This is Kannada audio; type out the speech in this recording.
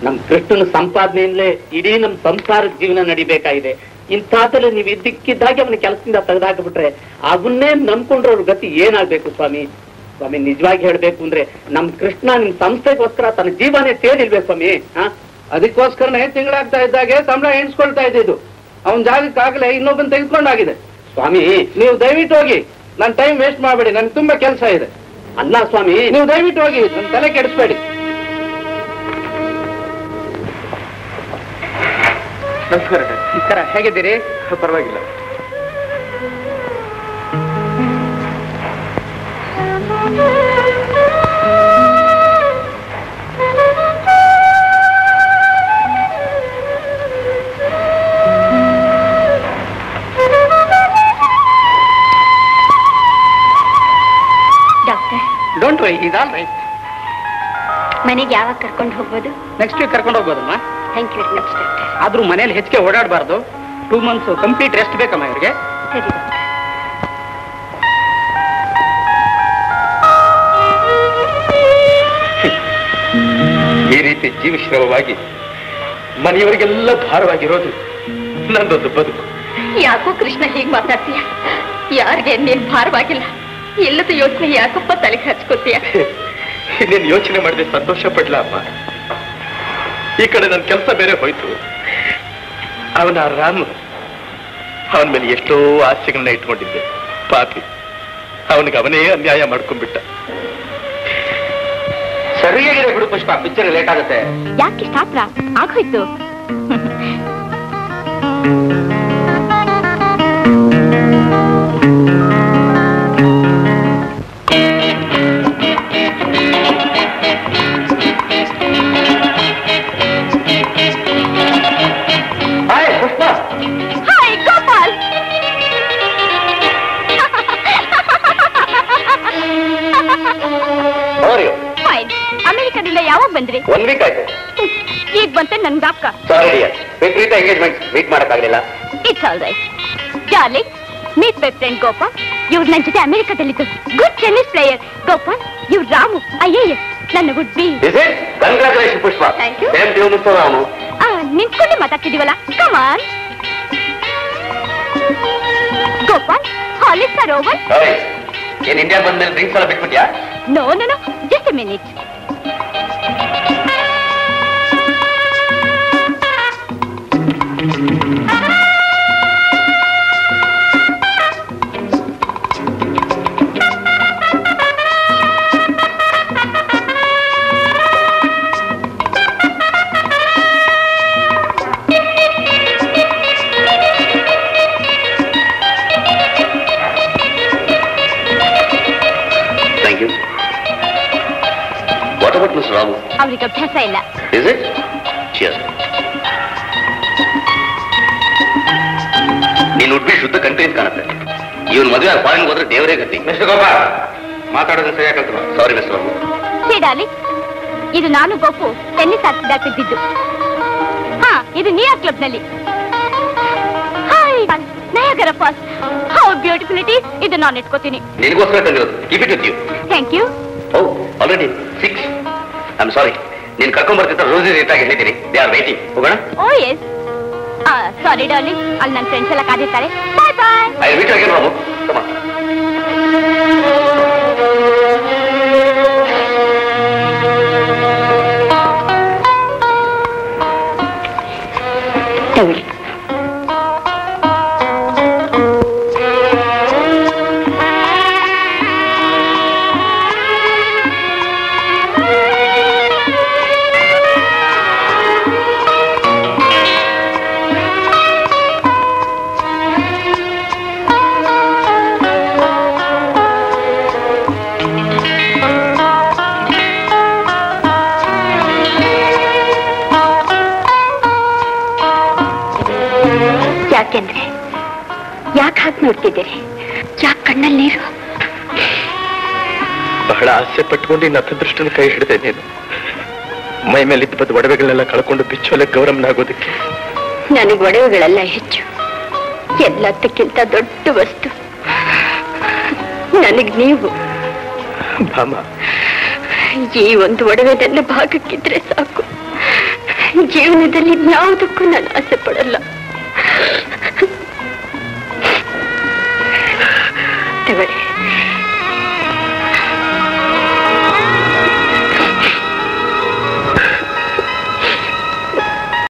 ನಮ್ ಕೃಷ್ಣನ ಸಂಪಾದನೆಯಿಂದಲೇ ಇಡೀ ನಮ್ ಸಂಸಾರದ ಜೀವನ ನಡಿಬೇಕಾಗಿದೆ ಇಂಥಾದಲ್ಲಿ ನೀವು ಇದ್ದಕ್ಕಿದ್ದಾಗೆ ಅವನ ಕೆಲಸದಿಂದ ತೆಗೆದಾಕ್ಬಿಟ್ರೆ ಅವನ್ನೇ ನಂಬ್ಕೊಂಡ್ರವ್ರ ಗತಿ ಏನಾಗ್ಬೇಕು ಸ್ವಾಮಿ ಸ್ವಾಮಿ ನಿಜವಾಗಿ ಹೇಳ್ಬೇಕು ಅಂದ್ರೆ ನಮ್ ಕೃಷ್ಣ ನಿಮ್ ಸಂಸ್ಥೆಗೋಸ್ಕರ ತನ್ನ ಜೀವನೇ ತೇಲಿಲ್ಬೇಕು ಸ್ವಾಮಿ ಹಾ ಅದಕ್ಕೋಸ್ಕರನೇ ತಿಂಗಳಾಗ್ತಾ ಇದ್ದಾಗೆ ಸಂಬಳ ಎಣಿಸ್ಕೊಳ್ತಾ ಇದ್ದಿದ್ದು ಅವನ ಜಾಗಕ್ಕಾಗಲೇ ಇನ್ನೊಬ್ಬನ್ ತೆಗೆದುಕೊಂಡಾಗಿದೆ ಸ್ವಾಮಿ ನೀವು ದಯವಿಟ್ಟು ಹೋಗಿ ನನ್ನ ಟೈಮ್ ವೇಸ್ಟ್ ಮಾಡಬೇಡಿ ನನ್ಗೆ ತುಂಬಾ ಕೆಲಸ ಇದೆ ಅಲ್ಲ ಸ್ವಾಮಿ ನೀವು ದಯವಿಟ್ಟು ಹೋಗಿ ನನ್ನ ತಲೆ ಕೆಡಿಸ್ಬೇಡಿ ನಮಸ್ಕಾರ ನಮಸ್ಕಾರ ಹೇಗಿದ್ದೀರಿ ಪರವಾಗಿಲ್ಲ doctor don't worry is all right ಮನೆಗೆ ಯಾವಾಗ ಕರ್ಕೊಂಡು ಹೋಗ್ಬೋದು ನೆಕ್ಸ್ಟ್ ವೀಕ್ ಕರ್ಕೊಂಡು ಹೋಗ್ಬೋದಮ್ಮ thank you very much doctor ಆದ್ರೂ ಮನೇಲಿ ಹೆಚ್ಚಿಗೆ ಓಡಾಡಬಾರ್ದು ಟೂ ಮಂತ್ಸ್ ಕಂಪ್ಲೀಟ್ ರೆಸ್ಟ್ ಬೇಕಮ್ಮ ಇವ್ರಿಗೆ ಸರಿ ಡಾಕ್ಟರ್ ಈ ರೀತಿ ಜೀವಶ್ರಮವಾಗಿ ಮನೆಯವರಿಗೆಲ್ಲ ಭಾರವಾಗಿರೋದು ನಂದೊಂದು ಬದುಕು ಯಾಕೋ ಕೃಷ್ಣ ಹೀಗ್ ಮಾತಾಡ್ತೀಯ ಯಾರಿಗೆ ನೀನ್ ಭಾರವಾಗಿಲ್ಲ ಇಲ್ಲದ ಯೋಚನೆ ಯಾಕಪ್ಪ ತಲೆಗೆ ಹಚ್ಕೋತೀಯ ನೀನು ಯೋಚನೆ ಮಾಡದೆ ಸಂತೋಷ ಪಡ್ಲ ಅಮ್ಮ ಈ ಕಡೆ ನನ್ನ ಕೆಲಸ ಬೇರೆ ಹೋಯ್ತು ಅವನ ರಾಮ ಅವನ ಮೇಲೆ ಎಷ್ಟೋ ಆಸೆಗಳನ್ನ ಇಟ್ಕೊಂಡಿದ್ದೆ ಪಾಪಿ ಅವನಿಗೆ ಅವನೇ ಅನ್ಯಾಯ ಮಾಡ್ಕೊಂಡ್ಬಿಟ್ಟ ಸರಿಯಾಗಿದೆ ಬಿಡು ಪುಷ್ಪ ಪಿಕ್ಚರ್ ಲೇಟ್ ಆಗುತ್ತೆ ಯಾಕೆ ಶಾಸ್ತ್ರ ಆಗೋಯ್ತು hi Pushpa hi Gopal fine ಅಮೆರಿಕದಿಂದ ಯಾವಾಗ ಬಂದ್ರಿ ಒನ್ ವೀಕ್ ಆಯ್ತು ಈಗ ಬಂತೆ ನನ್ ಗಾಪ್ಕ ಸಾರಿ ಡಿಯರ್ ವಿಪರೀತ ಎಂಗೇಜ್ಮೆಂಟ್ ಮೀಟ್ ಮಾಡಕ್ಕಾಗ್ಲಿಲ್ಲ it's all right darling meet my friend Gopal ಇವ್ರು ನನ್ನ ಜೊತೆ ಅಮೆರಿಕದಲ್ಲಿದ್ದು ಗುಡ್ ಟೆನ್ನಿಸ್ ಪ್ಲೇಯರ್ ಗೋಪಾಲ್ ಇವ್ರು ರಾಮು ಐ ಎ ಎಸ್ ನನ್ನ would be is it congratulation Pushpa Thank you. Same tune sir ಅವನು ನಿಂತ್ಕೊಂಡೆ ಮಾತಾಡ್ತಿದೀವಲ್ಲ ಕಮಾನ್ ಗೋಪಾಲ್ ಹಾಲಿಸ್ ಆರ್ ಓವರ್ ಏನ್ ಇಂಡಿಯಾ ಬಂದ್ಮೇಲೆ ಡ್ರಿಂಕ್ಸ್ ಎಲ್ಲ ಬಿಟ್ಬಿಟ್ಯಾ no no no just a minute thank you what about miss Ramu ಅವ್ರಿಗೆ ಅಭ್ಯಾಸ ಇಲ್ಲ ಇಸ್ ಇಟ್ ಚಿಯರ್ಸ್ ನೀನು ಉಡ್ಬಿ ಶುದ್ಧ ಕಂಟ್ರಿ ಅಂತ ಕಾಣುತ್ತೆ ಇವನ್ ಮದುವೆ ಫಾರಿನ್ ಹೋದ್ರೆ ದೇವರೇ ಗತಿ ಮಿಸ್ಟರ್ ಗೋಪಾಲ್ ಮಾತಾಡೋದನ್ನ ಸರಿಯಾಗಿ sorry mister Ramu hey darling ಇದು ನಾನು ಗೋಪು ಟೆನ್ನಿಸ್ ಆಡ್ತಿದ್ದಾಗ ಬಿದ್ದಿದ್ದು ಹಾ ಇದು ನ್ಯೂಯಾರ್ಕ್ ಕ್ಲಬ್ ನಲ್ಲಿ hi Niagara Falls how beautiful it is ಇದು ನಾನು ಇಟ್ಕೋತೀನಿ ನಿನಗೋಸ್ಕರ ತಂದಿರೋದು keep it with you thank you oh already six I am sorry ನೀನು ಕರ್ಕೊಂಡ್ ಬರ್ತಿದ್ದ ರೋಸಿ ರೇಟ್ ಆಗಿ ಹೇಳಿದ್ದೀನಿ ದೇ ಆರ್ ವೈಟಿಂಗ್ ಹೋಗೋಣ ಓ ಎಸ್ ಸಾರಿ ಡಾರ್ಲಿಂಗ್ ಅಲ್ಲಿ ನನ್ನ ಫ್ರೆಂಡ್ಸ್ ಎಲ್ಲ ಕಾದಿರ್ತಾರೆ bye bye I meet again Ramu ಕಮ ತಗೊಳ್ಳಿ ಯಾಕೆಂದ್ರೆ ಯಾಕೆ ಹಾಕಿ ನೋಡ್ತಿದ್ದೀರಿ ಯಾಕೆ ಕಣ್ಣಲ್ಲಿ ನೀರು ಬಹಳ ಆಸೆ ಪಟ್ಕೊಂಡು ಇನ್ನು ಹತ್ತದೃಷ್ಟನ ಕೈ ಹಿಡಿದೆ ನೀನು ಮೈ ಮೇಲೆ ಇದ್ದ ಬದ್ದ ಒಡವೆಗಳನ್ನೆಲ್ಲ ಕಳ್ಕೊಂಡು ಬಿಚ್ಚೋಲೆ ಗೌರವನಾಗೋದಕ್ಕೆ ನನಗೆ ಒಡವೆಗಳೆಲ್ಲ ಹೆಚ್ಚು ಎಲ್ಲದಕ್ಕಿಂತ ದೊಡ್ಡ ವಸ್ತು ನನಗ್ ನೀವು ಭಾಮ ಈ ಒಂದು ಒಡವೆ ನನ್ನ ಭಾಗಕ್ಕಿದ್ರೆ ಸಾಕು ಜೀವನದಲ್ಲಿ ಯಾವುದಕ್ಕೂ ನಾನು ಆಸೆ ಪಡಲ್ಲ ತಗೊಳ್ಳಿ